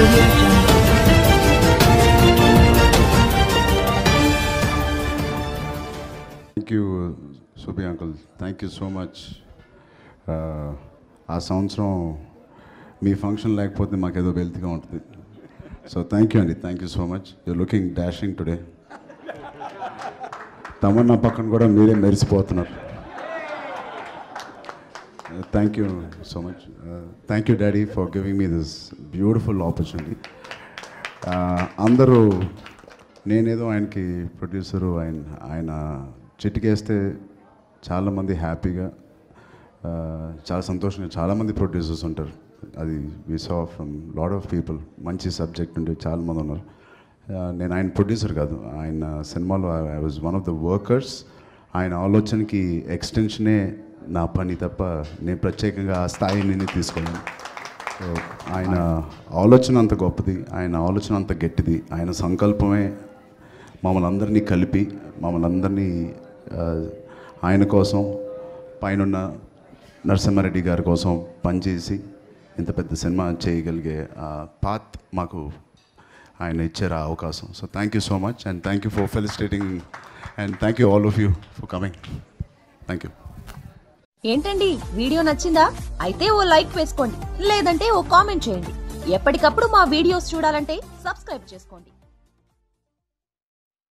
audio jungle. Thank you Subi uncle thank you so much ఆ సంవత్సరం మీ ఫంక్షన్ లేకపోతే మాకేదో వెల్త్గా ఉంటుంది సో థ్యాంక్ యూ అండి thank you so much you looking dashing today Tamannaah పక్కన కూడా మీరే మెరిసిపోతున్నారు thank you so much thank you daddy for giving me this beautiful opportunity అందరూ నేనేదో ఆయనకి ప్రొడ్యూసరు ఆయన ఆయన చిటికేస్తే చాలామంది హ్యాపీగా ఆ, చాలా సంతోషంగా చాలామంది ప్రొడ్యూసర్స్ ఉంటారు అది we saw from lot of people మంచి సబ్జెక్ట్ ఉండే చాలామంది ఉన్నారు ఆ, నేను ఆయన ప్రొడ్యూసర్ కాదు ఆయన సినిమాలో I was one of the workers ఆయన ఆలోచనకి ఎక్స్టెన్షనే నా పని తప్ప నేను ప్రత్యేకంగా ఆ స్థాయిని తీసుకోలేను సో ఆయన ఆలోచన అంత గొప్పది ఆయన ఆలోచన అంత గట్టిది ఆయన సంకల్పమే మమ్మల్ని అందరినీ కలిపి మమ్మల్ని అందరినీ ఆ, ఆయన కోసం పైనున్న నరసింహారెడ్డి గారి కోసం పనిచేసి ఇంత పెద్ద సినిమా చేయగలిగే ఆ పాత్ మాకు ఆయన ఇచ్చారు ఆ అవకాశం so thank you so much and thank you for felicitating and thank you all of you for coming thank you ఏంటండి వీడియో నచ్చిందా అయితే ఓ లైక్ వేసుకోండి లేదంటే ఓ కామెంట్ చేయండి ఎప్పటికప్పుడు మా వీడియోస్ చూడాలంటే సబ్స్క్రైబ్ చేసుకోండి